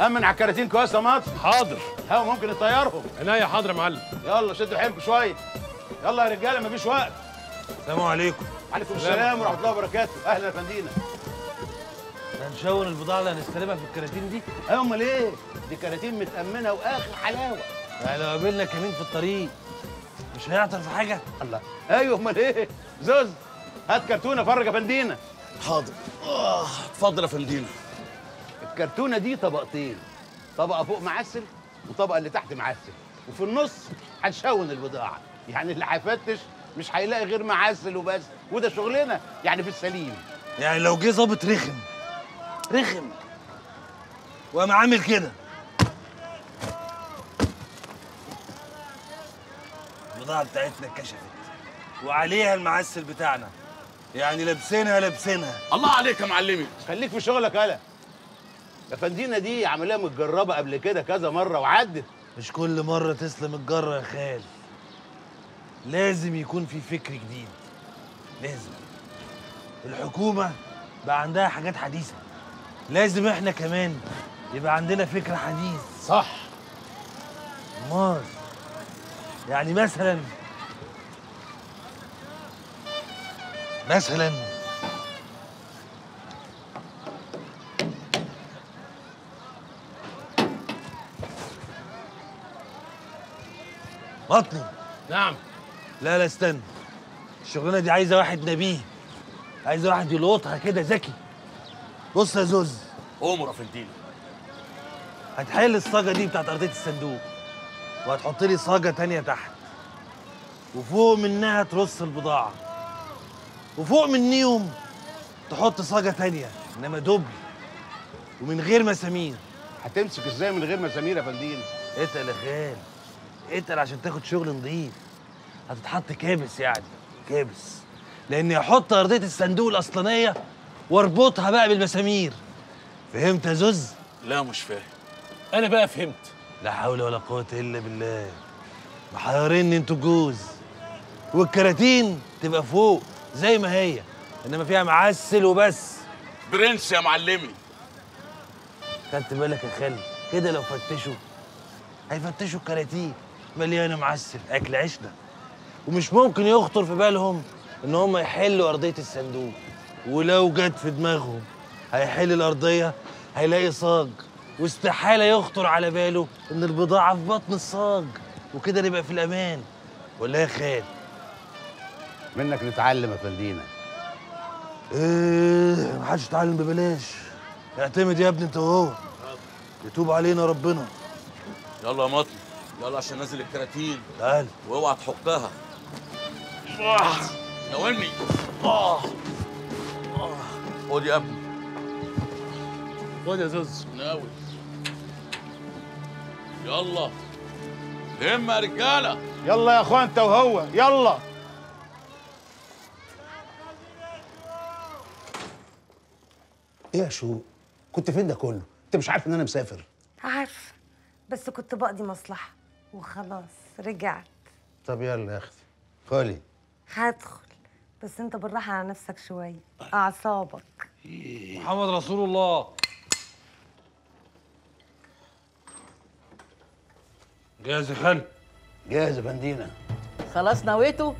امن على الكراتين كويس يا مصر حاضر هو ممكن يطيرهم عناية حاضر يا معلم يلا شدوا حيلكم شويه يلا يا رجاله مفيش وقت السلام عليكم عليكم السلام ورحمه الله وبركاته اهلا يا فندينا هنشون البضاعه اللي هنستلمها في الكراتين دي ايوه امال ايه دي كراتين متامنه واخر حلاوه يعني لو قابلنا كمين في الطريق مش هيعطل في حاجه الله ايوه امال ايه زوز هات كرتونه فرج يا فندينا حاضر آه، اتفضل يا فندينا الكرتونه دي طبقتين طبقه فوق معسل وطبقه اللي تحت معسل وفي النص هنشون البضاعه يعني اللي هيفتش مش هيلاقي غير معسل وبس وده شغلنا يعني في السليم يعني لو جه ظابط رخم رخم وقام عامل كده البضاعه بتاعتنا اتكشفت وعليها المعسل بتاعنا يعني لابسينها لابسينها الله عليك يا معلمي خليك في شغلك يالا يا فندينا دي عمليه متجربه قبل كده كذا مره وعدت مش كل مرة تسلم الجرة يا خال لازم يكون في فكر جديد لازم الحكومة بقى عندها حاجات حديثة لازم احنا كمان يبقى عندنا فكر حديث صح امال يعني مثلا مثلا بطني نعم لا لا استنى الشغلانه دي عايزه واحد نبيه عايزه واحد يلقطها كده ذكي بص يا زوز امر يا فندينا هتحل الصاجه دي بتاعت ارضيه الصندوق وهتحط لي صاجه تانية تحت وفوق منها ترص البضاعه وفوق منيهم تحط صاجه تانية انما دبل ومن غير مسامير هتمسك ازاي من غير مسامير يا فندينا اتقل يا خال اتقل عشان تاخد شغل نظيف هتتحط كابس يعني كابس لاني احط ارضيه الصندوق الاصلانيه واربطها بقى بالمسامير فهمت يا زوز لا مش فاهم انا بقى فهمت لا حول ولا قوه الا بالله محيريني انتوا الجوز والكراتين تبقى فوق زي ما هي انما فيها معسل وبس برنس يا معلمي خدت بالك يا خالي كده لو فتشوا هيفتشوا الكراتين مليانه معسل اكل عشنا ومش ممكن يخطر في بالهم ان هم يحلوا ارضيه الصندوق ولو جت في دماغهم هيحل الارضيه هيلاقي صاج واستحاله يخطر على باله ان البضاعه في بطن الصاج وكده نبقى في الامان ولا إيه يا خال منك نتعلم يا فندينا ايه محدش يتعلم ببلاش اعتمد يا ابني انت وهو يتوب علينا ربنا يلا يا مطلي يلا عشان نازل الكراتين تعال واوعى تحكها آه. ناولني اه آه. خد يا ابني خد يا زوز ناول يلا لم يا رجاله يلا يا اخوان انت وهو يلا ايه يا شو كنت فين ده كله انت مش عارف ان انا مسافر عارفه بس كنت بقضي مصلحه وخلاص رجعت طب يلا يا اختي خالي هدخل بس انت بالراحه على نفسك شويه اعصابك محمد رسول الله جاهز يا خال جاهز يا فندينا خلاص نويته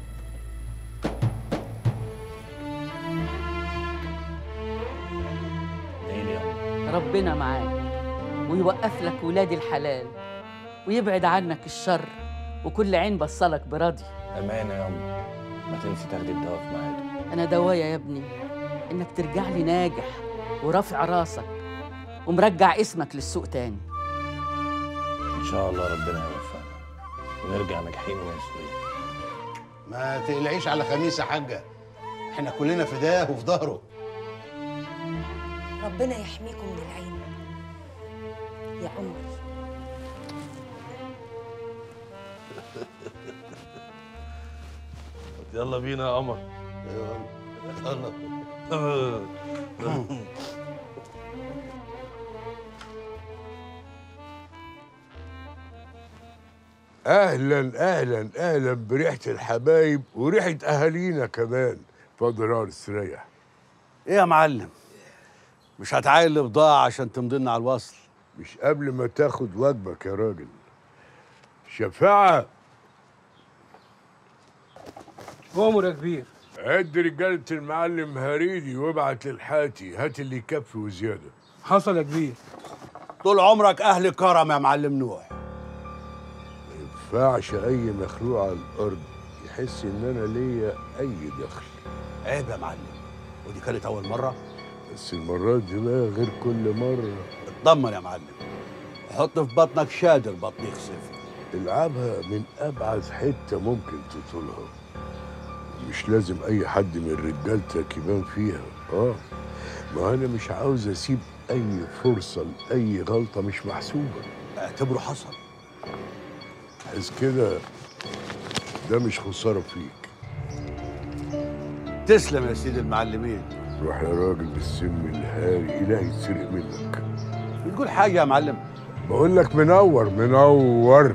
ربنا معاك ويوقف لك ولاد الحلال ويبعد عنك الشر وكل عين بصلك براضي أمانة يا أمي ما تنسي تاخدي الدواء في ميعاده أنا دوايا يا ابني إنك ترجع لي ناجح ورافع راسك ومرجع اسمك للسوق تاني إن شاء الله ربنا يوفقنا ونرجع ناجحين ومسؤولين ما تقلعيش على خميس يا حاجه احنا كلنا فداه وفي ظهره ربنا يحميكم من العين يا قمر يلا بينا يا قمر يلا اهلا اهلا اهلا بريحه الحبايب وريحه اهالينا كمان اتفضل يا استريح ايه يا معلم مش هتعاين البضاعة عشان تمضي لنا على الوصل مش قبل ما تاخد واجبك يا راجل شفاعة عمر يا كبير عد رجالة المعلم هريدي وابعت للحاتي هات اللي يكفي وزيادة حصل يا كبير طول عمرك اهل كرم يا معلم نوح ينفعش أي مخلوق على الأرض يحس إن أنا ليا أي دخل عيب يا معلم ودي كانت اول مره بس المرات دي بقى غير كل مرة اطمن يا معلم حط في بطنك شادر بطن يخسف العبها من أبعد حتة ممكن تطولها مش لازم أي حد من رجالتك يبان فيها آه ما أنا مش عاوز أسيب أي فرصة لأي غلطة مش محسوبة اعتبره حصل بحيث كده ده مش خسارة فيك تسلم يا سيدي المعلمين روح يا راجل بالسم الهاري إلهي يتسرق منك بتقول حاجه يا معلم بقول لك منور منور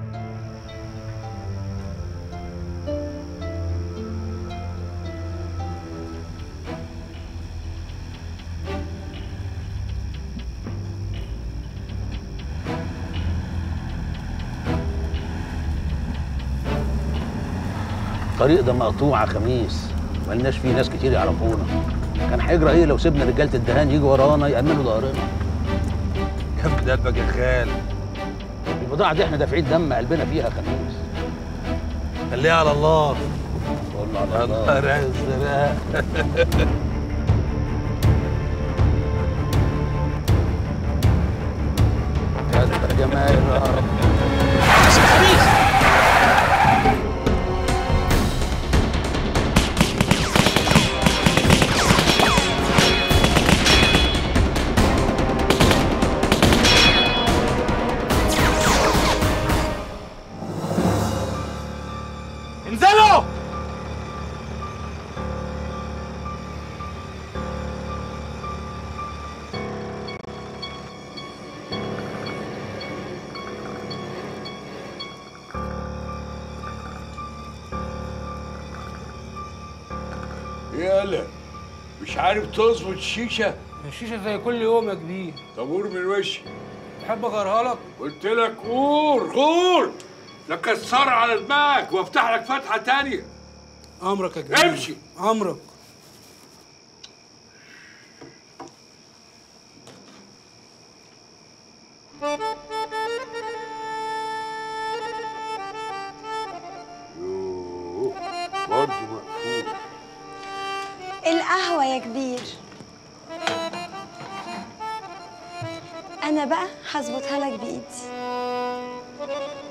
الطريق ده مقطوع يا خميس ملناش فيه ناس كتير يعرفونا كان هيجرى ايه لو سيبنا رجاله الدهان يجوا ورانا يأمنوا ظهرنا كم قلبك يا خال البضاعه دي احنا دافعين دم قلبنا فيها يا خميس خليها على الله والله على يا الله نهار ازرق يا جمال يا رب انزلوا يالا مش عارف تظبط الشيشة الشيشه زي كل يوم يا كبير طب قول من وشي تحب اغيرها لك قلت لك قول قول لكسر على دماغك وافتح لك فتحة تانية امرك يا كبير امشي. امرك يوه برضه مقفول القهوة يا كبير أنا بقى هظبطها لك بإيدي